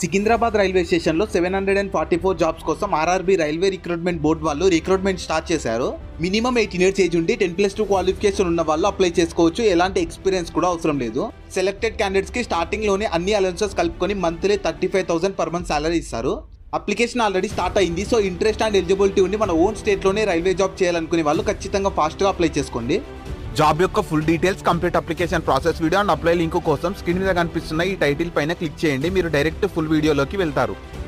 Secunderabad railway స్టేషన్లో seven hundred and forty four jobs కోసం RRB railway recruitment board వాళ్ళు recruitment start చేశారు minimum eighteen years age ఉండి ten plus two qualification ఉన్న వాళ్ళు అప్లై చేసుకోవచ్చు ఎలాంటి ఎక్స్పీరియన్స్ కూడా అవసరం లేదు సెలెక్టెడ్ క్యాండిడేట్స్ కి స్టార్టింగ్ లోనే అన్ని అలవెన్సెస్ కలుపుకొని monthly thirty five thousand per month salary ఇస్తారు అప్లికేషన్ ఆల్రెడీ స్టార్ట్ అయింది సో ఇంట్రెస్ట్ అండ్ ఎలిజిబిలిటీ ఉండి మన ఓన్ స్టేట్లోనే రైల్వే జాబ్ చేయాలనుకునే వాళ్ళు ఖచ్చితంగా ఫాస్ట్గా అప్లై చేసుకోండి జాబ్ యొక్క full details complete application process video and apply link కోసం స్క్రీన్ మీద కనిపిస్తున్న ఈ టైటిల్ పైన క్లిక్ చేయండి మీరు డైరెక్ట్ ఫుల్ వీడియోలోకి వెళ్తారు